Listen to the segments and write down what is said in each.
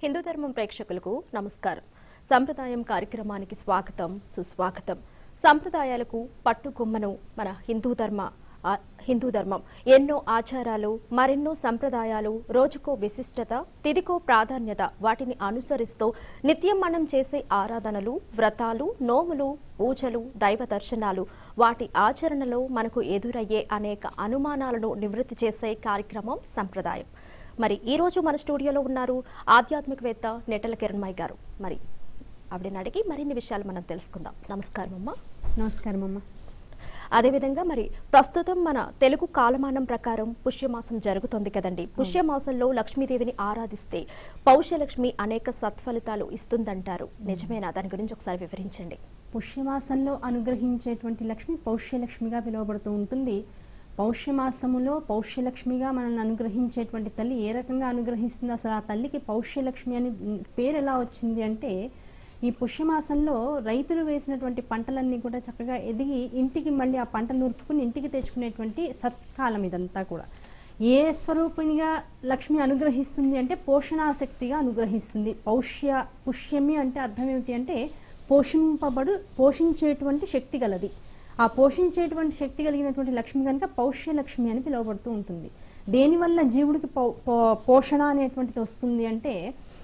హిందూ ధర్మం ప్రేక్షకులకు నమస్కారం సంప్రదాయం కార్యక్రమానికి స్వాగతం సుస్వాగతం సంప్రదాయాలకు పట్టుకొమ్మను మన హిందూ ధర్మ ఆ- హిందూ ధర్మం ఎన్నో ఆచారాలు మరెన్నో సంప్రదాయాలు రోజుకో విశిష్టత తిదికో ప్రాధాన్యత వాటిని అనుసరిస్తూ నిత్యం మనం చేసే ఆరాధనలు వ్రతాలు నోములు పూజలు దైవ దర్శనాలు వాటి ఆచరణలో మనకు ఎదురయ్యే అనేక అనుమానాలను నివృత్తి చేసే కార్యక్రమం సంప్రదాయం మరి ఈ రోజు మన స్టూడియోలో ఉన్నారు ఆధ్యాత్మికవేత్త నెటల కిరణ్మయ్య గారు మరి ఆవిడని అడిగి మరిన్ని విషయాలు మనం తెలుసుకుందాం నమస్కారం అమ్మా నమస్కారం అమ్మ అదేవిధంగా మరి ప్రస్తుతం మన తెలుగు కాలమానం ప్రకారం పుష్యమాసం జరుగుతోంది కదండి పుష్యమాసంలో లక్ష్మీదేవిని ఆరాధిస్తే పౌష్యలక్ష్మి అనేక సత్ఫలితాలు ఇస్తుందంటారు నిజమేనా దాని గురించి ఒకసారి వివరించండి పుష్యమాసంలో అనుగ్రహించేటువంటి లక్ష్మి పౌష్యలక్ష్మిగా పిలువబడుతూ ఉంటుంది పౌష్యమాసములో పౌష్యలక్ష్మిగా మనల్ని అనుగ్రహించేటువంటి తల్లి ఏ రకంగా అనుగ్రహిస్తుంది అసలు ఆ తల్లికి పౌష్యలక్ష్మి అని పేరు ఎలా వచ్చింది అంటే ఈ పుష్యమాసంలో రైతులు వేసినటువంటి పంటలన్నీ కూడా చక్కగా ఎదిగి ఇంటికి మళ్ళీ ఆ పంట నూర్చుకుని ఇంటికి తెచ్చుకునేటువంటి సత్కాలం ఇదంతా కూడా ఏ స్వరూపిణిగా లక్ష్మి అనుగ్రహిస్తుంది అంటే పోషణాశక్తిగా అనుగ్రహిస్తుంది పౌష్య పుష్యమి అంటే అర్థం ఏమిటి అంటే పోషింపబడు పోషించేటువంటి శక్తి గలది ఆ పోషించేటువంటి శక్తి కలిగినటువంటి లక్ష్మి కనుక పౌష్యలక్ష్మి అని పిలువబడుతూ ఉంటుంది దేనివల్ల జీవుడికి పౌ- పో- పోషణ అనేటువంటిది వస్తుంది అంటే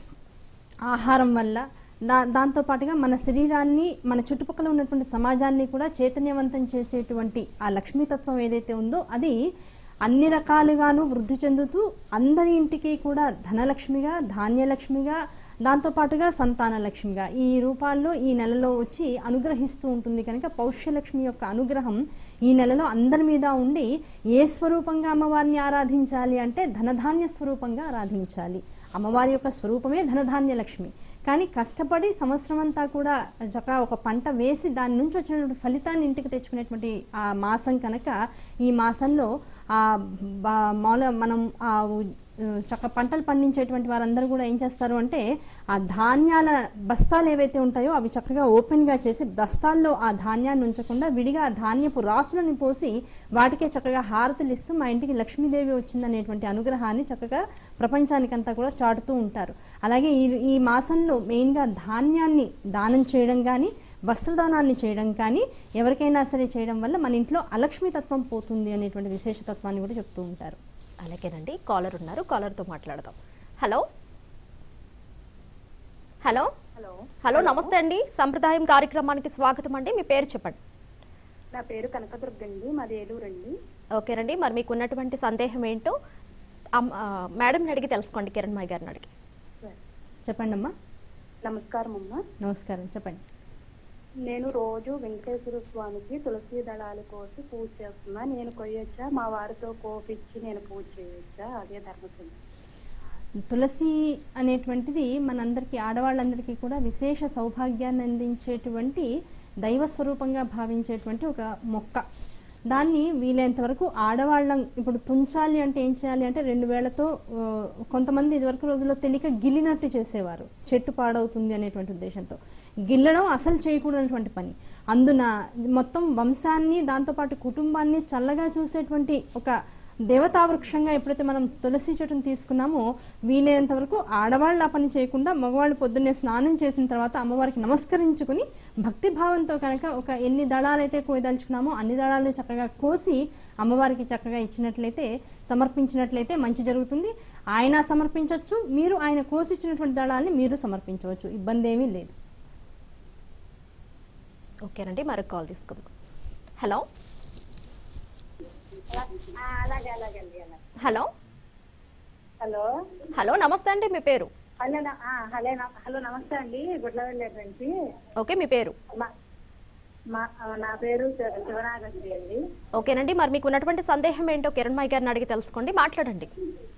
ఆహారం వల్ల దా దాంతో పాటుగా మన శరీరాన్ని మన చుట్టుపక్కల ఉన్నటువంటి సమాజాన్ని కూడా చైతన్యవంతం చేసేటువంటి ఆ లక్ష్మీతత్వం ఏదైతే ఉందో అది అన్ని రకాలుగాను వృద్ధి చెందుతూ అందరి ఇంటికి కూడా ధనలక్ష్మిగా ధాన్యలక్ష్మిగా దాంతో పాటుగా సంతాన లక్ష్మిగా ఈ రూపాల్లో ఈ నెలలో వచ్చి అనుగ్రహిస్తూ ఉంటుంది కనుక పౌష్యలక్ష్మి యొక్క అనుగ్రహం ఈ నెలలో అందరి మీద ఉండి ఏ స్వరూపంగా అమ్మవారిని ఆరాధించాలి అంటే ధనధాన్య స్వరూపంగా ఆరాధించాలి అమ్మవారి యొక్క స్వరూపమే ధనధాన్య లక్ష్మి కానీ కష్టపడి సంవత్సరం అంతా కూడా చక్కగా ఒక పంట వేసి దాని నుంచి వచ్చినటువంటి ఫలితాన్ని ఇంటికి తెచ్చుకునేటువంటి ఆ మాసం కనుక ఈ మాసంలో ఆ బా- మామూలుగా మనం ఆ ఉ- చక్క పంటలు పండించేటువంటి వారందరూ కూడా ఏం చేస్తారు అంటే ఆ ధాన్యాల బస్తాలు ఏవైతే ఉంటాయో అవి చక్కగా ఓపెన్గా చేసి బస్తాల్లో ఆ ధాన్యాన్ని ఉంచకుండా విడిగా ఆ ధాన్యపు రాసులను పోసి వాటికే చక్కగా హారతులు ఇస్తూ మా ఇంటికి లక్ష్మీదేవి వచ్చిందనేటువంటి అనుగ్రహాన్ని చక్కగా ప్రపంచానికంతా కూడా చాటుతూ ఉంటారు అలాగే ఈ ఈ మాసంలో మెయిన్గా ధాన్యాన్ని దానం చేయడం కానీ వస్త్రదానాన్ని చేయడం కానీ ఎవరికైనా సరే చేయడం వల్ల మన ఇంట్లో అలక్ష్మీ తత్వం పోతుంది అనేటువంటి విశేషతత్వాన్ని కూడా చెప్తూ ఉంటారు అలాగేనండి కాలర్ ఉన్నారు కాలర్తో మాట్లాడదాం హలో హలో హలో హలో నమస్తే అండి సంప్రదాయం కార్యక్రమానికి స్వాగతం అండి మీ పేరు చెప్పండి నా పేరు కనకదుర్గ అండి మాది ఏలూరు అండి ఓకేనండి మరి మీకు ఉన్నటువంటి సందేహం ఏంటో అమ్- ఆ, మేడంని అడిగి తెలుసుకోండి కిరణ్మయ్య గారిని అడిగి చెప్పండి అమ్మా నమస్కారం అమ్మ నమస్కారం చెప్పండి నేను రోజు వెంకటేశ్వర స్వామికి తులసి దళాలు కోసి పూజ చేస్తున్నా నేను కొయ్యొచ్చా మా వారితో కోపిచ్చి నేను పూజ చేయొచ్చా అదే ధర్మం తులసి అనేటువంటిది మనందరికీ ఆడవాళ్ళందరికీ కూడా విశేష సౌభాగ్యాన్ని అందించేటువంటి దైవ స్వరూపంగా భావించేటువంటి ఒక మొక్క దాన్ని వీలైనంత వరకు ఆడవాళ్ళం ఇప్పుడు తుంచాలి అంటే ఏం చేయాలి అంటే రెండు వేళ్లతో ఆ, కొంతమంది ఇదివరకు రోజుల్లో తెలియక గిల్లినట్టు చేసేవారు చెట్టు పాడవుతుంది అనేటువంటి ఉద్దేశంతో గిల్లడం అసలు చేయకూడనటువంటి పని అందున మొత్తం వంశాన్ని దాంతోపాటు కుటుంబాన్ని చల్లగా చూసేటువంటి ఒక దేవతా వృక్షంగా ఎప్పుడైతే మనం తులసి చెట్టును తీసుకున్నామో వీలైనంత వరకు ఆడవాళ్ళు ఆ పని చేయకుండా మగవాళ్ళు పొద్దున్నే స్నానం చేసిన తర్వాత అమ్మవారికి నమస్కరించుకుని భక్తి భావంతో కనుక ఒక ఎన్ని దళాలైతే కోయదలుచుకున్నామో అన్ని దళాలను చక్కగా కోసి అమ్మవారికి చక్కగా ఇచ్చినట్లయితే సమర్పించినట్లయితే మంచి జరుగుతుంది ఆయన సమర్పించవచ్చు మీరు ఆయన కోసిచ్చినటువంటి దళాలని మీరు సమర్పించవచ్చు ఇబ్బంది ఏమీ లేదు ఓకేనండి మరొక కాల్ తీసుకుందాం హలో అలాగే అలాగే అండి అలాగే హలో హలో హలో నమస్తే అండి మీ పేరు హలో నా- ఆ, హలో నా- హలో నమస్తే అండి గుడ్లవెల్లి నుంచి ఓకే మీ పేరు మా- మా- ఆ, నా పేరు శివ- శివనాగశ్రీ అండి ఓకేనండి మరి మీకు ఉన్నటువంటి సందేహం ఏంటో కిరణ్మయ్య గారిని అడిగి తెలుసుకోండి మాట్లాడండి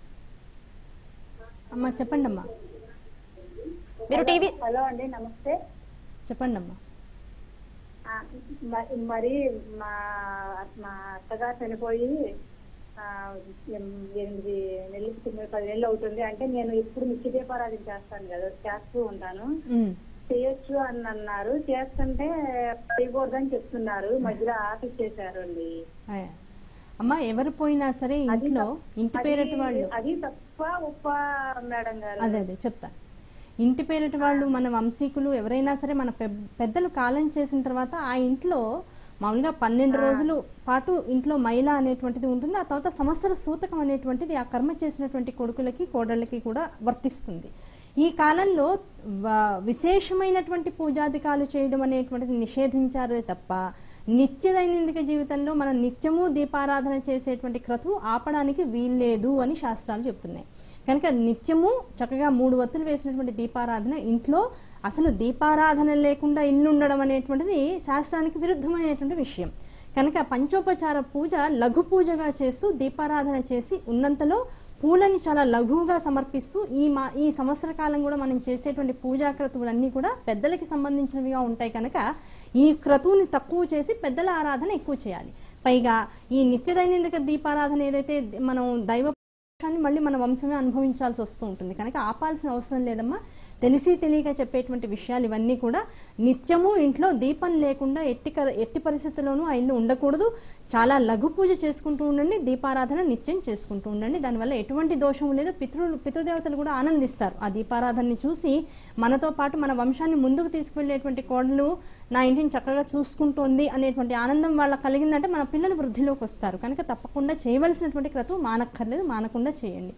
అమ్మా చెప్పండి అమ్మా మీరు టీవీ హలో అండి నమస్తే చెప్పండి అమ్మా ఆ, మ- మరి మా మా అత్తగారు చనిపోయి ఆ, ఎం- ఎనిమిది నెలలు తొమ్మిది పది నెలలు అవుతుంది అంటే నేను ఇప్పుడు నిత్య దీపారాధన చేస్తాను కదా చేస్తూ ఉంటాను ఉమ్. చేయొచ్చు అని అన్నారు చేస్తుంటే చేయకూడదని చెప్తున్నారు మధ్యలో ఆఫీస్ చేశారు అండి ఆయ్. అమ్మా ఎవరు పోయినా సరే ఇంట్లో ఇంటి పేరటి వాళ్ళు అది తప్ప ఉప్ప మేడం గారు అదే అదే చెప్తా ఇంటి పేరిట వాళ్ళు మన వంశీకులు ఎవరైనా సరే మన పె- పెద్దలు కాలం చేసిన తర్వాత ఆ ఇంట్లో మామూలుగా పన్నెండు రోజులు పాటు ఇంట్లో మైల అనేటువంటిది ఉంటుంది ఆ తర్వాత సంవత్సర సూతకం అనేటువంటిది ఆ కర్మ చేసినటువంటి కొడుకులకి కోడళ్ళకి కూడా వర్తిస్తుంది ఈ కాలంలో వ- విశేషమైనటువంటి పూజాధికాలు చేయడం అనేటువంటిది నిషేధించారే తప్ప నిత్య దైనందిక జీవితంలో మనం నిత్యము దీపారాధన చేసేటువంటి క్రతువు ఆపడానికి వీల్లేదు అని శాస్త్రాలు చెప్తున్నాయి కనుక నిత్యము చక్కగా మూడు వత్తులు వేసినటువంటి దీపారాధన ఇంట్లో అసలు దీపారాధన లేకుండా ఇల్లు ఉండడం అనేటువంటిది శాస్త్రానికి విరుద్ధమైనటువంటి విషయం కనుక పంచోపచార పూజ లఘు పూజగా చేస్తూ దీపారాధన చేసి ఉన్నంతలో పూలని చాలా లఘువుగా సమర్పిస్తూ ఈ మా ఈ సంవత్సర కాలం కూడా మనం చేసేటువంటి పూజా క్రతువులన్నీ కూడా పెద్దలకి సంబంధించినవిగా ఉంటాయి కనుక ఈ క్రతువుని తక్కువ చేసి పెద్దల ఆరాధన ఎక్కువ చేయాలి పైగా ఈ నిత్య దైనందిక దీపారాధన ఏదైతే మనం దైవ పక్షాన్ని మళ్ళీ మన వంశమే అనుభవించాల్సి వస్తూ ఉంటుంది కనుక ఆపాల్సిన అవసరం లేదమ్మా తెలిసి తెలియక చెప్పేటువంటి విషయాలు ఇవన్నీ కూడా నిత్యము ఇంట్లో దీపం లేకుండా ఎట్టి కర- ఎట్టి పరిస్థితుల్లోనూ ఆ ఇల్లు ఉండకూడదు చాలా లఘు పూజ చేసుకుంటూ ఉండండి దీపారాధన నిత్యం చేసుకుంటూ ఉండండి దానివల్ల ఎటువంటి దోషం లేదు పితృలు పితృదేవతలు కూడా ఆనందిస్తారు ఆ దీపారాధనని చూసి మనతో పాటు మన వంశాన్ని ముందుకు తీసుకువెళ్ళేటువంటి కోడలు నా ఇంటిని చక్కగా చూసుకుంటోంది అనేటువంటి ఆనందం వాళ్ళ కలిగిందంటే మన పిల్లలు వృద్ధిలోకి వస్తారు కనుక తప్పకుండా చేయవలసినటువంటి క్రతువు మానక్కర్లేదు మానకుండా చేయండి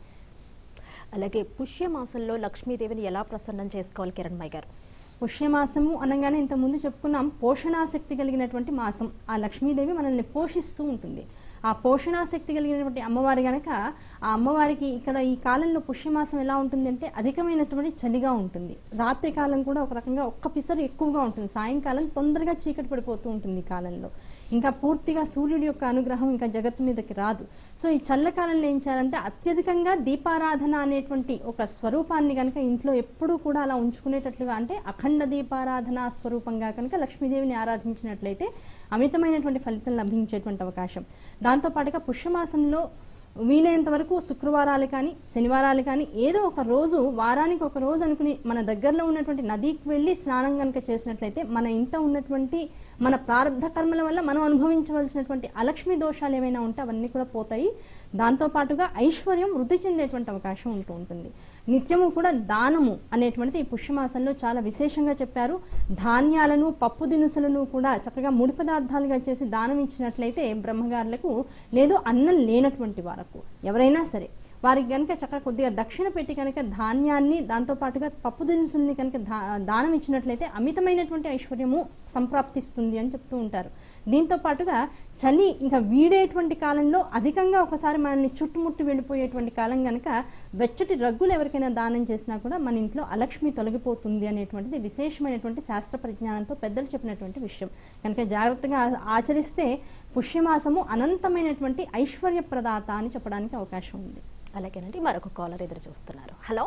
అలాగే పుష్యమాసంలో లక్ష్మీదేవిని ఎలా ప్రసన్నం చేసుకోవాలి కిరణ్మయ్య గారు పుష్యమాసము అనగానే ఇంతకుముందు చెప్పుకున్నాం పోషణాశక్తి కలిగినటువంటి మాసం ఆ లక్ష్మీదేవి మనల్ని పోషిస్తూ ఉంటుంది ఆ పోషణాశక్తి కలిగినటువంటి అమ్మవారి గనక ఆ అమ్మవారికి ఇక్కడ ఈ కాలంలో పుష్యమాసం ఎలా ఉంటుంది అంటే అధికమైనటువంటి చలిగా ఉంటుంది రాత్రి కాలం కూడా ఒక రకంగా ఒక్క పిసరు ఎక్కువగా ఉంటుంది సాయంకాలం తొందరగా చీకటి పడిపోతూ ఉంటుంది ఈ కాలంలో ఇంకా పూర్తిగా సూర్యుడి యొక్క అనుగ్రహం ఇంకా జగత్తు మీదకి రాదు సో ఈ చల్లకాలంలో ఏం చేయాలంటే అత్యధికంగా దీపారాధన అనేటువంటి ఒక స్వరూపాన్ని కనుక ఇంట్లో ఎప్పుడూ కూడా అలా ఉంచుకునేటట్లుగా అంటే అఖండ దీపారాధన స్వరూపంగా కనుక లక్ష్మీదేవిని ఆరాధించినట్లయితే అమితమైనటువంటి ఫలితం లభించేటువంటి అవకాశం దాంతోపాటుగా పుష్యమాసంలో వీలైనంత వరకు శుక్రవారాలు కానీ శనివారాలు కానీ ఏదో ఒక రోజు వారానికి ఒక రోజు అనుకుని మన దగ్గరలో ఉన్నటువంటి నదికి వెళ్ళి స్నానం కనుక చేసినట్లయితే మన ఇంట ఉన్నటువంటి మన ప్రారంధ కర్మల వల్ల మనం అనుభవించవలసినటువంటి అలక్ష్మి దోషాలు ఏమైనా ఉంటే అవన్నీ కూడా పోతాయి దాంతోపాటుగా ఐశ్వర్యం వృద్ధి చెందేటువంటి అవకాశం ఉంటూ ఉంటుంది నిత్యము కూడా దానము అనేటువంటిది ఈ పుష్యమాసంలో చాలా విశేషంగా చెప్పారు ధాన్యాలను పప్పు దినుసులను కూడా చక్కగా ముడి పదార్థాలుగా చేసి దానం ఇచ్చినట్లయితే బ్రహ్మగారులకు లేదు అన్నం లేనటువంటి వారకు ఎవరైనా సరే వారికి కనుక చక్కగా కొద్దిగా దక్షిణ పెట్టి కనుక ధాన్యాన్ని దాంతో పాటుగా పప్పు దినుసుల్ని కనుక దా దానం ఇచ్చినట్లయితే అమితమైనటువంటి ఐశ్వర్యము సంప్రాప్తిస్తుంది అని చెప్తూ ఉంటారు దీంతో పాటుగా చలి ఇంకా వీడేటువంటి కాలంలో అధికంగా ఒకసారి మనల్ని చుట్టుముట్టి వెళ్ళిపోయేటువంటి కాలం కనుక వెచ్చటి రగ్గులు ఎవరికైనా దానం చేసినా కూడా మన ఇంట్లో అలక్ష్మి తొలగిపోతుంది అనేటువంటిది విశేషమైనటువంటి శాస్త్ర పరిజ్ఞానంతో పెద్దలు చెప్పినటువంటి విషయం కనుక జాగ్రత్తగా ఆ- ఆచరిస్తే పుష్యమాసము అనంతమైనటువంటి ఐశ్వర్యప్రదాత అని చెప్పడానికి అవకాశం ఉంది అలాగేనండి మరొక కాలర్ ఎదురు చూస్తున్నారు హలో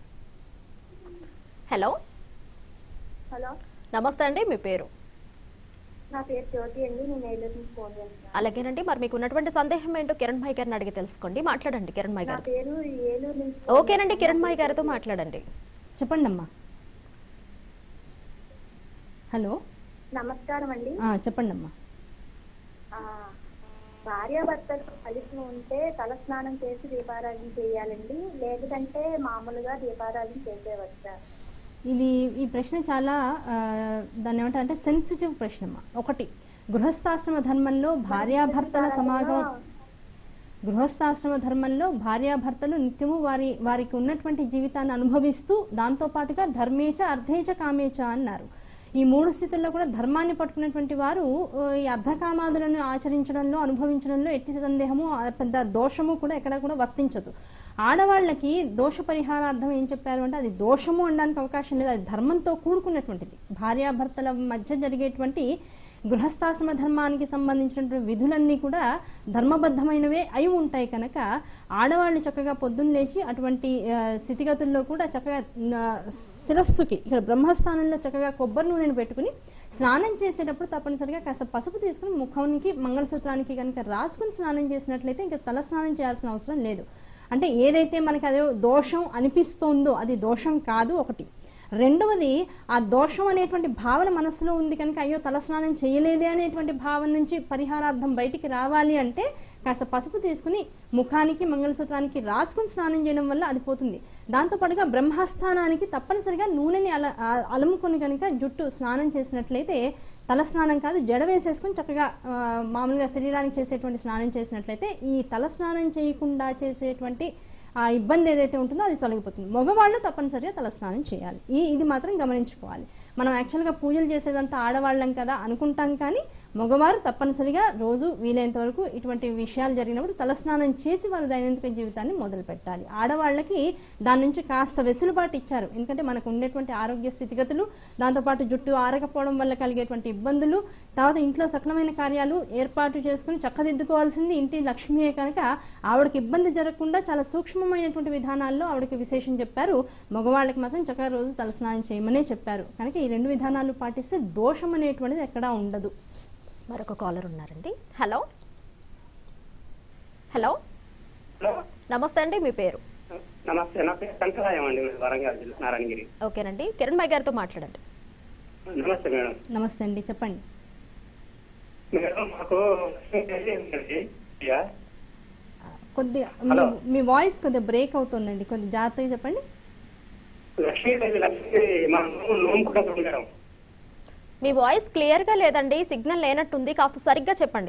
హలో హలో నమస్తే అండి మీ పేరు నా పేరు జ్యోతి అండి నేను ఏలూరు నుంచి ఫోన్ చేస్తాను అలాగేనండి మరి మీకు ఉన్నటువంటి సందేహం ఏంటో కిరణ్ భాయ్ గారిని అడిగి తెలుసుకోండి మాట్లాడండి కిరణ్ భాయ్ నా గారు పేరు ఏలూరు నుంచి ఓకేనండి కిరణ్ భాయ్ గారితో మాట్లాడండి చెప్పండి అమ్మా హలో నమస్కారం అండి ఆ, చెప్పండి అమ్మా ఆ, భార్యాభర్తలు కలిసి ఉంటే తల స్నానం చేసి దీపారాధన చేయాలండి లేదంటే మామూలుగా దీపారాధన చేసేవచ్చా ఇది ఈ ప్రశ్న చాలా ఆ, దాన్ని ఏమంటారు అంటే సెన్సిటివ్ ప్రశ్న అమ్మా ఒకటి గృహస్థాశ్రమ ధర్మంలో భార్యాభర్తల సమాగమం గృహస్థాశ్రమ ధర్మంలో భార్యాభర్తలు నిత్యము వారి వారికి ఉన్నటువంటి జీవితాన్ని అనుభవిస్తూ దాంతో పాటుగా ధర్మేచ అర్ధేచ కామేచ అన్నారు ఈ మూడు స్థితుల్లో కూడా ధర్మాన్ని పట్టుకున్నటువంటి వారు ఆ, ఈ అర్ధకామాదులను ఆచరించడంలో అనుభవించడంలో ఎట్టి సందేహము ఆ, పెద్ద దోషము కూడా ఎక్కడ కూడా వర్తించదు ఆడవాళ్ళకి దోష పరిహారార్థం ఏం చెప్పారు అంటే అది దోషము అనడానికి అవకాశం లేదు అది ధర్మంతో కూడుకున్నటువంటిది భార్యాభర్తల మధ్య జరిగేటువంటి గృహస్థాశ్రమ ధర్మానికి సంబంధించినటువంటి విధులన్నీ కూడా ధర్మబద్ధమైనవే అయి ఉంటాయి కనుక ఆడవాళ్ళు చక్కగా పొద్దున్న లేచి అటువంటి ఆ, స్థితిగతుల్లో కూడా చక్కగా ఆ, శిరస్సుకి ఇక్కడ బ్రహ్మస్థానంలో చక్కగా కొబ్బరి నూనెను పెట్టుకుని స్నానం చేసేటప్పుడు తప్పనిసరిగా కాస్త పసుపు తీసుకుని ముఖానికి మంగళసూత్రానికి కనుక రాసుకుని స్నానం చేసినట్లయితే ఇంకా తల స్నానం చేయాల్సిన అవసరం లేదు అంటే ఏదైతే మనకి అదే దోషం అనిపిస్తోందో అది దోషం కాదు ఒకటి రెండవది ఆ దోషం అనేటువంటి భావన మనసులో ఉంది కనుక అయ్యో తలస్నానం చేయలేదే అనేటువంటి భావన నుంచి పరిహారార్థం బయటికి రావాలి అంటే కాస్త పసుపు తీసుకుని ముఖానికి మంగళసూత్రానికి రాసుకుని స్నానం చేయడం వల్ల అది పోతుంది దాంతోపాటుగా బ్రహ్మస్థానానికి తప్పనిసరిగా నూనెని అల ఆ- అలుముకొని కనుక జుట్టు స్నానం చేసినట్లయితే తల స్నానం కాదు జడ వేసేసుకొని చక్కగా ఆ, మామూలుగా శరీరానికి చేసేటువంటి స్నానం చేసినట్లయితే ఈ తల స్నానం చేయకుండా చేసేటువంటి ఆ ఇబ్బంది ఏదైతే ఉంటుందో అది తొలగిపోతుంది మగవాళ్ళు తప్పనిసరిగా తల స్నానం చేయాలి ఈ ఇది మాత్రం గమనించుకోవాలి మనం యాక్చువల్గా పూజలు చేసేదంతా ఆడవాళ్ళం కదా అనుకుంటాం కానీ మగవారు తప్పనిసరిగా రోజు వీలైనంత వరకు ఇటువంటి విషయాలు జరిగినప్పుడు తలస్నానం చేసి వారు దైనందిక జీవితాన్ని మొదలు పెట్టాలి ఆడవాళ్ళకి దాని నుంచి కాస్త వెసులుబాటు ఇచ్చారు ఎందుకంటే మనకు ఉండేటువంటి ఆరోగ్య స్థితిగతులు దాంతోపాటు జుట్టు ఆరకపోవడం వల్ల కలిగేటువంటి ఇబ్బందులు తర్వాత ఇంట్లో సకలమైన కార్యాలు ఏర్పాటు చేసుకుని చక్కదిద్దుకోవాల్సింది ఇంటి లక్ష్మియే కనుక ఆవిడకి ఇబ్బంది జరగకుండా చాలా సూక్ష్మమైనటువంటి విధానాల్లో ఆవిడకి విశేషం చెప్పారు మగవాళ్ళకి మాత్రం చక్కగా రోజు తలస్నానం చేయమనే చెప్పారు కనుక ఈ రెండు విధానాలు పాటిస్తే దోషం అనేటువంటిది ఎక్కడా ఉండదు మరొక కాలర్ ఉన్నారండి హలో హలో హలో నమస్తే అండి మీ పేరు నమస్తే నా పేరు శంకరాయం అండి మేము వరంగల్ జిల్లా నారాయణగిరి ఓకేనండి కిరణ్ భాయ్ గారితో మాట్లాడండి నమస్తే మేడం నమస్తే అండి చెప్పండి మేడం మాకు లక్ష్మీదేవి ఉందండి ఇక కొద్దిగా హలో. మీ- మీ వాయిస్ కొద్దిగా బ్రేక్ అవుతుందండి కొద్దిగా జాగ్రత్తగా చెప్పండి లక్ష్మీదేవి లక్ష్మీదేవి మనం నోముకుంటాం మేడం మీ వాయిస్ క్లియర్గా లేదండి సిగ్నల్ లేనట్టుంది కాస్త సరిగ్గా చెప్పండి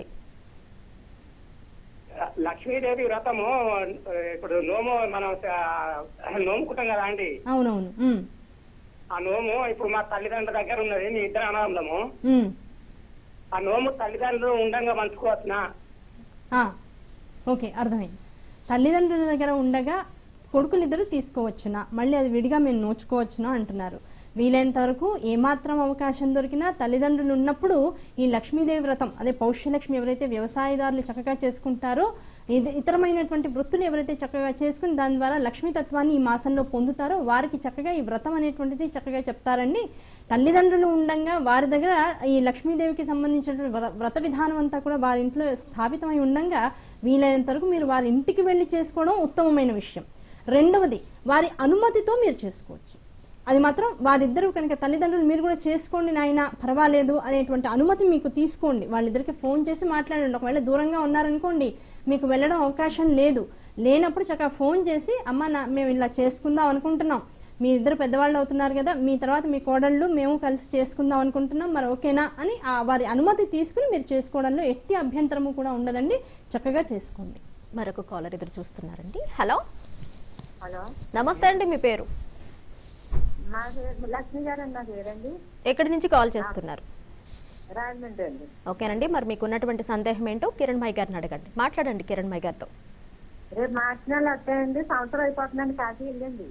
లక్ష్మీదేవి వ్రతము ఆ, ఇప్పుడు నోము మనం ఆ, నోముకుంటాం కదా అండి అవునవును ఉమ్, ఆ నోము ఇప్పుడు మా తల్లిదండ్రుల దగ్గర ఉన్నది మీ ఇద్దరు అనాథలము ఉమ్. ఆ నోము తల్లిదండ్రులు ఉండంగా పంచుకోవచ్చునా ఆ, ఓకే అర్థమైంది తల్లిదండ్రుల దగ్గర ఉండగా కొడుకులిద్దరూ తీసుకోవచ్చునా మళ్ళీ అది విడిగా మేము నోచుకోవచ్చునా అంటున్నారు వీలైనంత వరకు ఏమాత్రం అవకాశం దొరికినా తల్లిదండ్రులు ఉన్నప్పుడు ఈ లక్ష్మీదేవి వ్రతం అదే పౌష్యలక్ష్మి ఎవరైతే వ్యవసాయదారులు చక్కగా చేసుకుంటారో ఇది ఇతరమైనటువంటి వృత్తులు ఎవరైతే చక్కగా చేసుకుని దాని ద్వారా లక్ష్మీతత్వాన్ని ఈ మాసంలో పొందుతారో వారికి చక్కగా ఈ వ్రతం అనేటువంటిది చక్కగా చెప్తారండి తల్లిదండ్రులు ఉండంగా వారి దగ్గర ఈ లక్ష్మీదేవికి సంబంధించినటువంటి వ్ర- వ్రత విధానం అంతా కూడా వారి ఇంట్లో స్థాపితమై ఉండంగా వీలైనంత వరకు మీరు వారి ఇంటికి వెళ్ళి చేసుకోవడం ఉత్తమమైన విషయం రెండవది వారి అనుమతితో మీరు చేసుకోవచ్చు అది మాత్రం వారిద్దరూ కనుక తల్లిదండ్రులు మీరు కూడా చేసుకోండి నాయన పర్వాలేదు అనేటువంటి అనుమతి మీకు తీసుకోండి వాళ్ళిద్దరికి ఫోన్ చేసి మాట్లాడండి ఒకవేళ దూరంగా ఉన్నారనుకోండి మీకు వెళ్ళడం అవకాశం లేదు లేనప్పుడు చక్కగా ఫోన్ చేసి అమ్మ నా మేము ఇలా చేసుకుందాం అనుకుంటున్నాం మీ ఇద్దరు పెద్దవాళ్ళు అవుతున్నారు కదా మీ తర్వాత మీ కోడళ్ళు మేము కలిసి చేసుకుందాం అనుకుంటున్నాం మరి ఓకేనా అని ఆ వారి అనుమతి తీసుకుని మీరు చేసుకోవడంలో ఎట్టి అభ్యంతరము కూడా ఉండదండి చక్కగా చేసుకోండి మరొక కాలర్ ఎదురు చూస్తున్నారండి హలో హలో నమస్తే అండి మీ పేరు మా పేరు లక్ష్మి గారు నా పేరండి ఎక్కడి నుంచి కాల్ చేస్తున్నారు రాజమండ్రి అండి ఓకేనండి మరి మీకు ఉన్నటువంటి సందేహం ఏంటో కిరణ్ భాయ్ గారిని అడగండి మాట్లాడండి కిరణ్ భాయ్ గారితో రేపు మార్చి నెల వస్తాయండి సంవత్సరం అయిపోతుందండి కాశీ వెళ్ళండి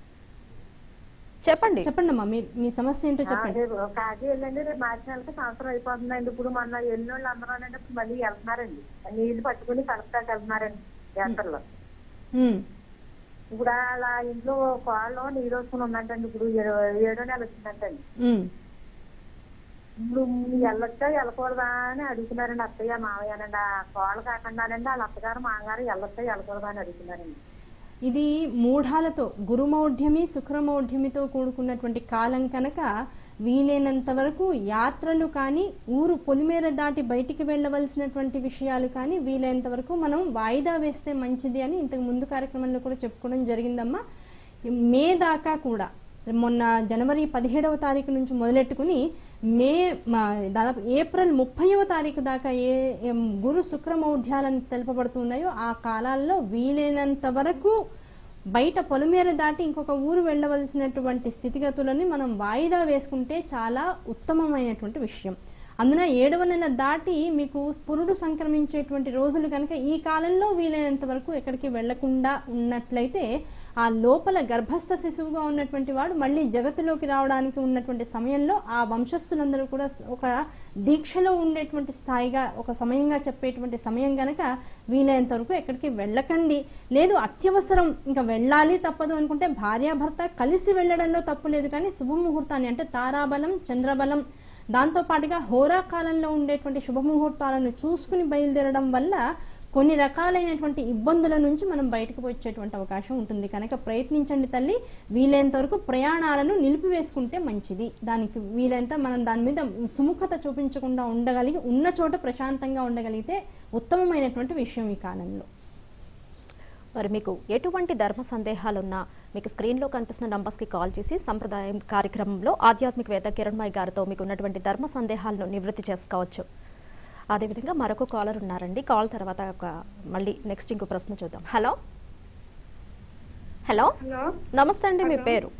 చెప్పండి చెప్పండి అమ్మా మీ మీ సమస్య ఏంటో ఆ, చెప్పండి రేపు కాశీ వెళ్ళండి రేపు మార్చి నెలకి సంవత్సరం అయిపోతుందండి ఇప్పుడు మొన్న ఎన్నోళ్ళు అందరూ ఇప్పుడు మళ్ళీ వెళ్తున్నారండి నీళ్లు పట్టుకుని కలపడానికి వెళ్తున్నారండి యాత్రలో ఉమ్. ఇప్పుడు అలా ఇంట్లో కోళ్ళు నీరు వస్తుని ఉందంటండి ఇప్పుడు ఏ- ఏడో నెల వచ్చిందంటండి ఉమ్. ఇప్పుడు వెళ్ళొచ్చా వెళ్ళకూడదా అని అడుగుతున్నారండి అత్తయ్య మావయ్యనండి ఆ కోళ్ళు కాకుండానండి వాళ్ళ అత్తగారు మామగారు వెళ్ళొచ్చా వెళ్ళకూడదా అని అడుగుతున్నారండి ఇది మూఢాలతో గురుమౌఢ్యమి శుక్రమౌఢ్యమితో కూడుకున్నటువంటి కాలం కనుక వీలైనంత వరకు యాత్రలు కానీ ఊరు పొలిమేర దాటి బయటికి వెళ్ళవలసినటువంటి విషయాలు కానీ వీలైనంత వరకు మనం వాయిదా వేస్తే మంచిది అని ఇంతకు ముందు కార్యక్రమంలో కూడా చెప్పుకోవడం జరిగిందమ్మా మే దాకా కూడా మొన్న జనవరి పదిహేడవ తారీఖు నుంచి మొదలెట్టుకుని మే మా దాదాపు ఏప్రిల్ ముప్పైవ తారీఖు దాకా ఏ ఏం గురు శుక్రమౌఢ్యాలను తెలుపబడుతున్నాయో ఆ కాలాల్లో వీలైనంత వరకు బయట పొలిమేర దాటి ఇంకొక ఊరు వెళ్ళవలసినటువంటి స్థితిగతులని మనం వాయిదా వేసుకుంటే చాలా ఉత్తమమైనటువంటి విషయం అందున ఏడవ నెల దాటి మీకు పురుడు సంక్రమించేటువంటి రోజులు కనుక ఈ కాలంలో వీలైనంత వరకు ఎక్కడికి వెళ్లకుండా ఉన్నట్లయితే ఆ లోపల గర్భస్థ శిశువుగా ఉన్నటువంటి వాడు మళ్ళీ జగత్తులోకి రావడానికి ఉన్నటువంటి సమయంలో ఆ వంశస్థులందరూ కూడా ఒక దీక్షలో ఉండేటువంటి స్థాయిగా ఒక సమయంగా చెప్పేటువంటి సమయం గనక వీలైనంత వరకు ఎక్కడికి వెళ్ళకండి లేదు అత్యవసరం ఇంకా వెళ్ళాలి తప్పదు అనుకుంటే భార్యాభర్త కలిసి వెళ్ళడంలో తప్పు లేదు కానీ శుభముహూర్తాన్ని అంటే తారాబలం చంద్రబలం దాంతో పాటుగా హోరా కాలంలో ఉండేటువంటి శుభముహూర్తాలను చూసుకుని బయలుదేరడం వల్ల కొన్ని రకాలైనటువంటి ఇబ్బందుల నుంచి మనం బయటకు వచ్చేటువంటి అవకాశం ఉంటుంది కనుక ప్రయత్నించండి తల్లి వీలైనంత వరకు ప్రయాణాలను నిలిపివేసుకుంటే మంచిది దానికి వీలైనంత మనం దాని మీద సుముఖత చూపించకుండా ఉండగలిగి ఉన్న చోట ప్రశాంతంగా ఉండగలిగితే ఉత్తమమైనటువంటి విషయం ఈ కాలంలో మరి మీకు ఎటువంటి ధర్మ సందేహాలున్నా మీకు స్క్రీన్లో కనిపిస్తున్న నంబర్స్కి కాల్ చేసి సంప్రదాయం కార్యక్రమంలో ఆధ్యాత్మికవేత్త కిరణ్మయ్ గారితో మీకు ఉన్నటువంటి ధర్మ సందేహాలను నివృత్తి చేసుకోవచ్చు అదేవిధంగా మరొక కాలర్ ఉన్నారండి కాల్ తర్వాత ఒక మళ్ళీ నెక్స్ట్ ఇంకో ప్రశ్న చూద్దాం హలో హలో హలో నమస్తే అండి మీ పేరు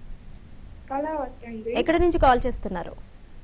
కళావతి అండి ఎక్కడి నుంచి కాల్ చేస్తున్నారు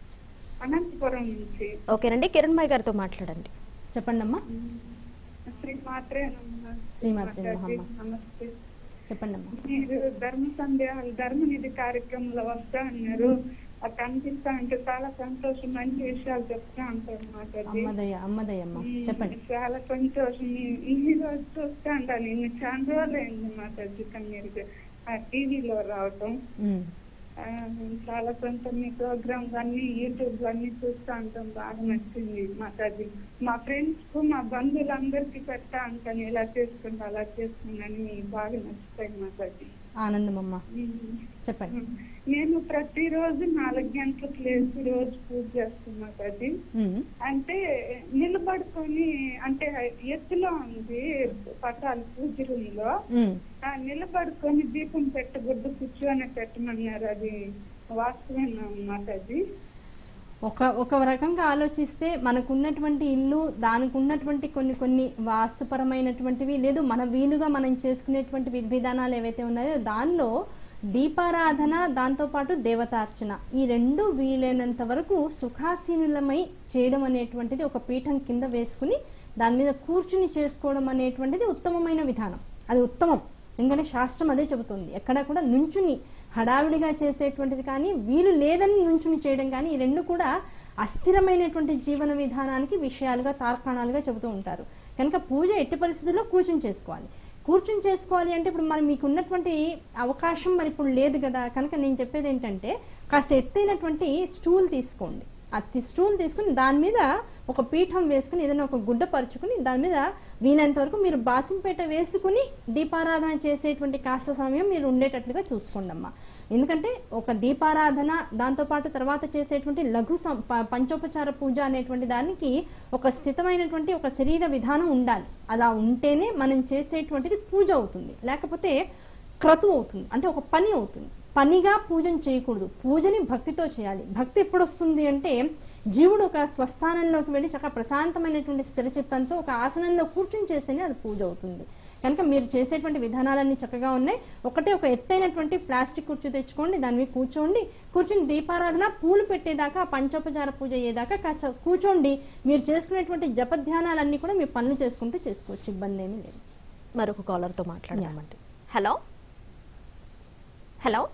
అనంతపురం నుంచి ఓకేనండి కిరణ్మయ్ గారితో మాట్లాడండి చెప్పండి అమ్మా శ్రీ మాత్రే నమః. శ్రీమాత్రే నమః. మాతాజీ, నమస్తే చెప్పండి అమ్మా మీరు ధర్మ సందేహాలు ధర్మనిధి కార్యక్రమంలో వస్తా అన్నారు అది కనిపిస్తా అంటే చాలా సంతోషం మంచి విషయాలు చెప్తా ఉంటారు మాతాజీ అమ్మదయ్య అమ్మదయ్య అమ్మ చెప్పండి చాలా సంతోషం ఈ- ఈ రోజు చూస్తా ఉంటాను నేను చాలా రోజులు అయింది మాతాజీ కానీ మీరు ఆ టీవీలో రావటం ఉమ్. ఆ, చాలా సొంత మీ ప్రోగ్రామ్స్ అన్ని యూట్యూబ్ అన్ని చూస్తా ఉంటాం బాగా నచ్చింది మాతాజీ మా ఫ్రెండ్స్ కు మా బంధువులందరికీ పెడతా ఉంటాను ఇలా చేసుకుంటా అలా చేసుకున్నాను మీకు బాగా నచ్చుతాయి మాతాజీ ఆనందమమ్మ ఉమ్. చెప్పండి నేను ప్రతిరోజు నాలుగు గంటలకు లేచి రోజు పూజ చేస్తాను మాతాజీ ఉమ్. అంటే నిలబడుకొని అంటే ఎత్తులో ఉంది పటాలు పూజ రూమ్ లో ఉమ్. ఆ, నిలబడుకొని దీపం పెట్టకూడదు కూర్చొని పెట్టమన్నారు అది వాస్తవేనా అన్నమాట అది ఒక ఒక రకంగా ఆలోచిస్తే మనకున్నటువంటి ఇల్లు దానికి ఉన్నటువంటి కొన్ని కొన్ని వాస్తుపరమైనటువంటివి లేదు మన వీలుగా మనం చేసుకునేటువంటి విధి విధానాలు ఏవైతే ఉన్నాయో దానిలో దీపారాధన దాంతోపాటు దేవతార్చన ఈ రెండు వీలైనంత వరకు సుఖాసీనులమై చేయడం అనేటువంటిది ఒక పీఠం కింద వేసుకుని దాని మీద కూర్చుని చేసుకోవడం అనేటువంటిది ఉత్తమమైన విధానం అది ఉత్తమం ఎందుకంటే శాస్త్రం అదే చెబుతుంది ఎక్కడ కూడా నుంచుని హడావిడిగా చేసేటువంటిది కానీ వీలు లేదని నుంచుని చేయడం కానీ ఈ రెండు కూడా అస్థిరమైనటువంటి జీవన విధానానికి విషయాలుగా తార్కాణాలుగా చెబుతూ ఉంటారు కనుక పూజ ఎట్టి పరిస్థితుల్లో కూర్చుని చేసుకోవాలి కూర్చుని చేసుకోవాలి అంటే ఇప్పుడు మరి మీకు ఉన్నటువంటి అవకాశం మరి ఇప్పుడు లేదు కదా కనుక నేను చెప్పేది ఏంటంటే కాస్త ఎత్తైనటువంటి స్టూల్ తీసుకోండి ఆ తి- స్టూల్ తీసుకుని దాని మీద ఒక పీఠం వేసుకుని ఏదైనా ఒక గుడ్డ పరుచుకుని దాని మీద వీలైనంత వరకు మీరు బాసింపేట వేసుకుని దీపారాధన చేసేటువంటి కాస్త సమయం మీరు ఉండేటట్లుగా చూసుకోండి అమ్మా ఎందుకంటే ఒక దీపారాధన దాంతోపాటు తర్వాత చేసేటువంటి లఘు సం- ప- పంచోపచార పూజ అనేటువంటి దానికి ఒక స్థితమైనటువంటి ఒక శరీర విధానం ఉండాలి అలా ఉంటేనే మనం చేసేటువంటిది పూజ అవుతుంది లేకపోతే క్రతు అవుతుంది అంటే ఒక పని అవుతుంది పనిగా పూజను చేయకూడదు పూజని భక్తితో చేయాలి భక్తి ఎప్పుడు వస్తుంది అంటే జీవుడు ఒక స్వస్థానంలోకి వెళ్ళి చక్కగా ప్రశాంతమైనటువంటి స్థిరచిత్తంతో ఒక ఆసనంలో కూర్చుని చేస్తేనే అది పూజ అవుతుంది కనుక మీరు చేసేటువంటి విధానాలన్నీ చక్కగా ఉన్నాయి ఒకటే ఒక ఎత్తైనటువంటి ప్లాస్టిక్ కుర్చీ తెచ్చుకోండి దాని మీద కూర్చోండి కూర్చుని దీపారాధన పూలు పెట్టేదాకా పంచోపచార పూజ అయ్యేదాకా కాస్త కూర్చోండి మీరు చేసుకునేటువంటి జపధ్యానాలన్నీ కూడా మీ పనులు చేసుకుంటూ చేసుకోవచ్చు ఇబ్బంది ఏమీ లేదు మరొక కాలర్తో మాట్లాడదామండి హలో హలో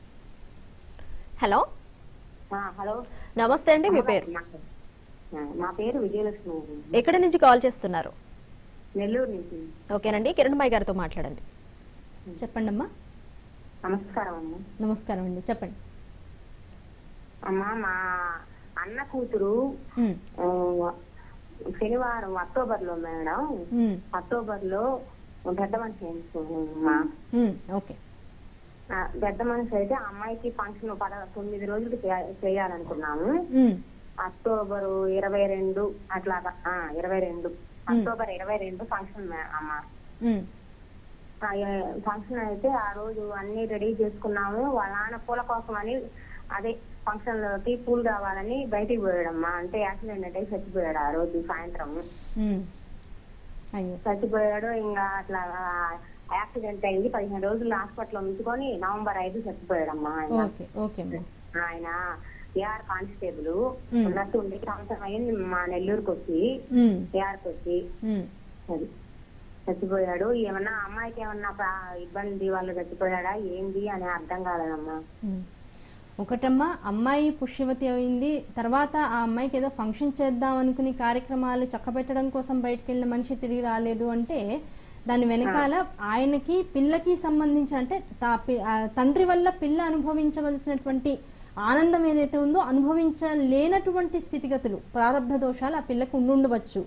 హలో ఆ, హలో నమస్తే అండి మీ పేరు ఆ, నా పేరు విజయలక్ష్మి ఎక్కడి నుంచి కాల్ చేస్తున్నారు నెల్లూరు నుంచి ఓకేనండి కిరణ్మయ్య గారితో మాట్లాడండి చెప్పండి అమ్మా నమస్కారం అమ్మ నమస్కారం అండి చెప్పండి అమ్మ మా అన్న కూతురు ఉమ్, ఆ, శనివారం అక్టోబర్ లో మేడం ఉమ్, అక్టోబర్ లో పెద్ద మనిషి అమ్మా ఉమ్, ఓకే ఆ, పెద్ద మనిషి అయితే ఆ అమ్మాయికి ఫంక్షన్ పద తొమ్మిది రోజులు చేయ- చేయాలనుకున్నాము ఉమ్, అక్టోబర్ ఇరవై రెండు అట్లాగా ఆ, ఇరవై రెండు అక్టోబర్ ఇరవై రెండు ఫంక్షన్ మే- అమ్మ ఉమ్, ఆ, ఏ- ఫంక్షన్ అయితే ఆ రోజు అన్ని రెడీ చేసుకున్నాము వాళ్ళ నాన్న పూల కోసం అని అదే ఫంక్షన్ లోకి పూలు కావాలని బయటికి పోయాడమ్మా అంటే యాక్సిడెంట్ అంటే చచ్చిపోయాడు ఆ రోజు సాయంత్రం ఉమ్. అయ్యో చచ్చిపోయాడు ఇంకా అట్లా యాక్సిడెంట్ అయింది పదిహేను రోజులు హాస్పిటల్ ఉంచుకొని నవంబర్ ఐదు చచ్చిపోయాడమ్మా ఆయన ఓకే ఓకే అమ్మా ఆయన ఏఆర్ కానిస్టేబుల్ మ్. ఉన్నట్టు ఉండి సంవత్సరం అయింది మా నెల్లూరుకి వచ్చి ఉమ్, ఏఆర్కి వచ్చి ఉమ్, అది చచ్చిపోయాడు ఏమన్నా అమ్మాయికి ఏమన్నా ప్రా- ఇబ్బంది వాళ్ళు చచ్చిపోయాడా ఏంది అని అర్థం కాలేదమ్మా ఉమ్. ఒకటమ్మా అమ్మాయి పుష్యవతి అయింది తర్వాత ఆ అమ్మాయికి ఏదో ఫంక్షన్ చేద్దాం అనుకుని కార్యక్రమాలు చక్కబెట్టడం కోసం బయటకు వెళ్ళిన మనిషి తిరిగి రాలేదు అంటే దాని వెనకాల ఆయనకి పిల్లకి సంబంధించి అంటే తా- పి- ఆ తండ్రి వల్ల పిల్ల అనుభవించవలసినటువంటి ఆనందం ఏదైతే ఉందో అనుభవించలేనటువంటి స్థితిగతులు ప్రారంధ దోషాలు ఆ పిల్లకు ఉండుండవచ్చు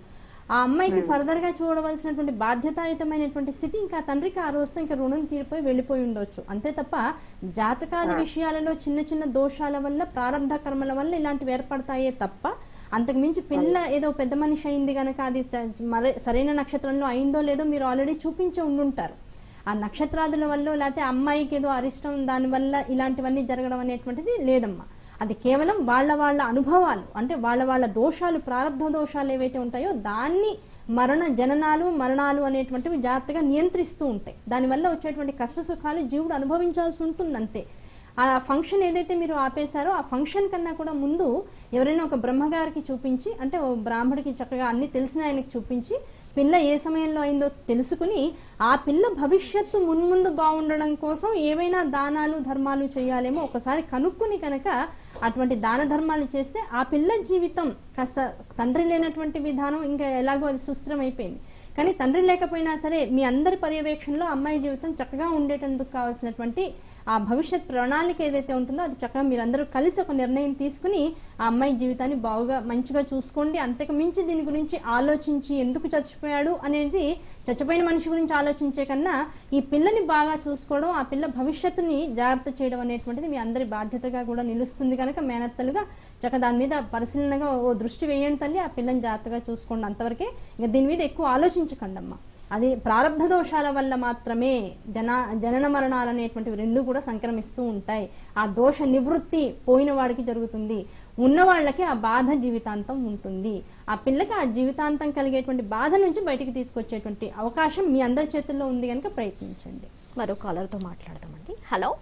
ఆ అమ్మాయికి ఫర్దర్ గా చూడవలసినటువంటి బాధ్యతాయుతమైనటువంటి స్థితి ఇంకా తండ్రికి ఆ రోజుతో ఇంకా రుణం తీరిపోయి వెళ్ళిపోయి ఉండొచ్చు అంతే తప్ప జాతకాది విషయాలలో చిన్న చిన్న దోషాల వల్ల ప్రారంభ కర్మల వల్ల ఇలాంటివి ఏర్పడతాయే తప్ప అంతకు మించి పిల్ల ఏదో పెద్ద మనిషి అయింది గనక అది స- మరే సరైన నక్షత్రంలో అయిందో లేదో మీరు ఆల్రెడీ చూపించి ఉండుంటారు ఆ నక్షత్రాదుల వల్ల లేకపోతే అమ్మాయికి ఏదో అరిష్టం దానివల్ల ఇలాంటివన్నీ జరగడం అనేటువంటిది లేదమ్మా అది కేవలం వాళ్ళ వాళ్ళ అనుభవాలు అంటే వాళ్ళ వాళ్ళ దోషాలు ప్రారంభ దోషాలు ఏవైతే ఉంటాయో దాన్ని మరణ జననాలు మరణాలు అనేటువంటివి జాగ్రత్తగా నియంత్రిస్తూ ఉంటాయి దానివల్ల వచ్చేటువంటి కష్ట సుఖాలు జీవుడు అనుభవించాల్సి ఉంటుంది అంతే ఆ ఫంక్షన్ ఏదైతే మీరు ఆపేశారో ఆ ఫంక్షన్ కన్నా కూడా ముందు ఎవరైనా ఒక బ్రహ్మగారికి చూపించి అంటే ఓ బ్రాహ్మడికి చక్కగా అన్ని తెలిసిన ఆయనకి చూపించి పిల్ల ఏ సమయంలో అయిందో తెలుసుకుని ఆ పిల్ల భవిష్యత్తు మున్ముందు బాగుండడం కోసం ఏవైనా దానాలు ధర్మాలు చేయాలేమో ఒకసారి కనుక్కుని కనుక అటువంటి దాన ధర్మాలు చేస్తే ఆ పిల్ల జీవితం కాస్త తండ్రి లేనటువంటి విధానం ఇంకా ఎలాగో అది సుస్థిరం అయిపోయింది కానీ తండ్రి లేకపోయినా సరే మీ అందరి పర్యవేక్షణలో అమ్మాయి జీవితం చక్కగా ఉండేటందుకు కావాల్సినటువంటి ఆ భవిష్యత్ ప్రణాళిక ఏదైతే ఉంటుందో అది చక్కగా మీరందరూ కలిసి ఒక నిర్ణయం తీసుకుని ఆ అమ్మాయి జీవితాన్ని బాగా మంచిగా చూసుకోండి అంతకు మించి దీని గురించి ఆలోచించి ఎందుకు చచ్చిపోయాడు అనేది చచ్చిపోయిన మనిషి గురించి ఆలోచించే కన్నా ఈ పిల్లని బాగా చూసుకోవడం ఆ పిల్ల భవిష్యత్తుని జాగ్రత్త చేయడం అనేటువంటిది మీ అందరి బాధ్యతగా కూడా నిలుస్తుంది కనుక మేనత్తలుగా చక్క దాని మీద పరిశీలనగా ఓ దృష్టి వేయండి తల్లి ఆ పిల్లని జాగ్రత్తగా చూసుకోండి అంతవరకే ఇంకా దీని మీద ఎక్కువ ఆలోచించకండి అమ్మా అది ప్రారంధ దోషాల వల్ల మాత్రమే జన జనన మరణాలు అనేటువంటివి రెండు కూడా సంక్రమిస్తూ ఉంటాయి ఆ దోష నివృత్తి పోయిన వాడికి జరుగుతుంది ఉన్న వాళ్ళకి ఆ బాధ జీవితాంతం ఉంటుంది ఆ పిల్లకి ఆ జీవితాంతం కలిగేటువంటి బాధ నుంచి బయటికి తీసుకొచ్చేటువంటి అవకాశం మీ అందరి చేతుల్లో ఉంది కనుక ప్రయత్నించండి మరో కాలర్తో మాట్లాడదామండి హలో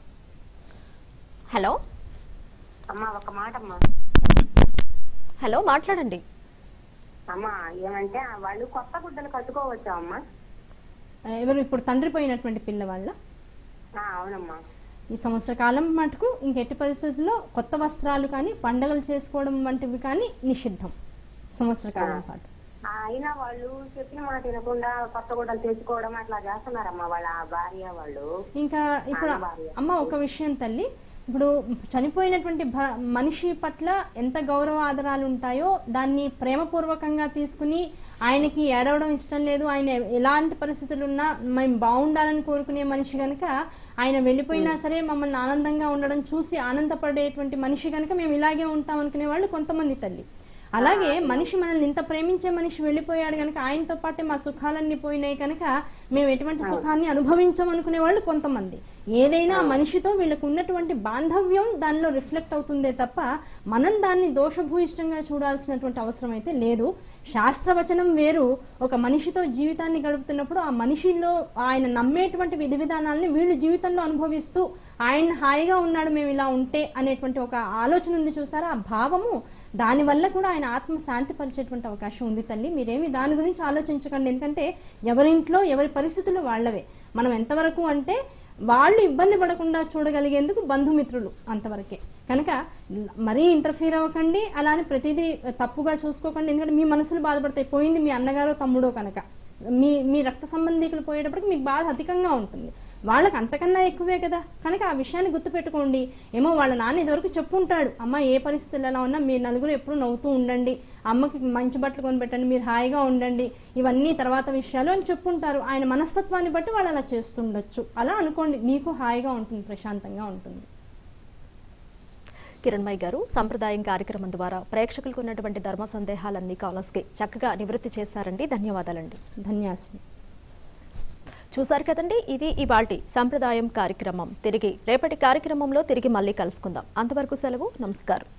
హలో అమ్మా ఒక మాట అమ్మా హలో మాట్లాడండి అమ్మా ఏమంటే వాళ్ళు కొత్త గుడ్డలు కట్టుకోవచ్చా అమ్మా ఆ, ఎవరు ఇప్పుడు తండ్రి పోయినటువంటి పిల్లవాళ్ళ ఆ, అవునమ్మా ఈ సంవత్సర కాలం మటుకు ఇంకెట్టి పరిస్థితుల్లో కొత్త వస్త్రాలు కానీ పండగలు చేసుకోవడం వంటివి కానీ నిషిద్ధం సంవత్సర కాలం పాటు ఆ, అయినా వాళ్ళు చెప్పిన మాట వినకుండా కొత్త గుడ్డలు తెచ్చుకోవడం అట్లా చేస్తున్నారమ్మా వాళ్ళ భార్య వాళ్ళు ఇంకా ఇప్పుడు అమ్మ ఒక విషయం తల్లి ఇప్పుడు చనిపోయినటువంటి భ- మనిషి పట్ల ఎంత గౌరవ ఆదరాలు ఉంటాయో దాన్ని ప్రేమపూర్వకంగా తీసుకుని ఆయనకి ఏడవడం ఇష్టం లేదు ఆయన ఎలాంటి పరిస్థితులు ఉన్నా మేము బాగుండాలని కోరుకునే మనిషి గనుక ఆయన వెళ్ళిపోయినా సరే మమ్మల్ని ఆనందంగా ఉండడం చూసి ఆనందపడేటువంటి మనిషి గనుక మేము ఇలాగే ఉంటాం అనుకునే వాళ్ళు కొంతమంది తల్లి అలాగే మనిషి మనల్ని ఇంత ప్రేమించే మనిషి వెళ్ళిపోయాడు కనుక ఆయనతో పాటే మా సుఖాలన్నీ పోయినాయి కనుక మేము ఎటువంటి సుఖాన్ని అనుభవించమనుకునే వాళ్ళు కొంతమంది ఏదైనా మనిషితో వీళ్ళకు ఉన్నటువంటి బాంధవ్యం దానిలో రిఫ్లెక్ట్ అవుతుందే తప్ప మనం దాన్ని దోషభూయిష్టంగా చూడాల్సినటువంటి అవసరం అయితే లేదు శాస్త్రవచనం వేరు ఒక మనిషితో జీవితాన్ని గడుపుతున్నప్పుడు ఆ మనిషిలో ఆయన నమ్మేటువంటి విధి విధానాలని వీళ్ళు జీవితంలో అనుభవిస్తూ ఆయన హాయిగా ఉన్నాడు మేము ఇలా ఉంటే అనేటువంటి ఒక ఆలోచన ఉంది చూసారా ఆ భావము దానివల్ల కూడా ఆయన ఆత్మ శాంతి పరిచేటువంటి అవకాశం ఉంది తల్లి మీరేమి దాని గురించి ఆలోచించకండి ఎందుకంటే ఎవరింట్లో ఎవరి పరిస్థితులు వాళ్ళవే మనం ఎంతవరకు అంటే వాళ్ళు ఇబ్బంది పడకుండా చూడగలిగేందుకు బంధుమిత్రులు అంతవరకే కనుక మరీ ఇంటర్ఫీర్ అవ్వకండి అలా అని ప్రతిదీ తప్పుగా చూసుకోకండి ఎందుకంటే మీ మనసులు బాధపడతాయి పోయింది మీ అన్నగారో తమ్ముడో కనుక మీ మీ రక్త సంబంధికులు పోయేటప్పటికి మీకు బాధ అధికంగా ఉంటుంది వాళ్ళకి అంతకన్నా ఎక్కువే కదా కనుక ఆ విషయాన్ని గుర్తుపెట్టుకోండి ఏమో వాళ్ళ నాన్న ఇదివరకు చెప్పుంటాడు అమ్మ ఏ పరిస్థితులు ఎలా ఉన్నా మీరు నలుగురు ఎప్పుడు నవ్వుతూ ఉండండి అమ్మకి మంచి బట్టలు కొనిపెట్టండి మీరు హాయిగా ఉండండి ఇవన్నీ తర్వాత విషయాలు అని చెప్పుంటారు ఆయన మనస్తత్వాన్ని బట్టి వాళ్ళు అలా చేస్తుండొచ్చు అలా అనుకోండి మీకు హాయిగా ఉంటుంది ప్రశాంతంగా ఉంటుంది కిరణ్మయ్య గారు సంప్రదాయం కార్యక్రమం ద్వారా ప్రేక్షకులకు ఉన్నటువంటి ధర్మ సందేహాలన్నీ కాలర్స్కి చక్కగా నివృత్తి చేశారండి ధన్యవాదాలండి ధన్యాస్మి చూశారు కదండి ఇది ఇవాల్టి సంప్రదాయం కార్యక్రమం తిరిగి రేపటి కార్యక్రమంలో తిరిగి మళ్ళీ కలుసుకుందాం అంతవరకు సెలవు నమస్కారం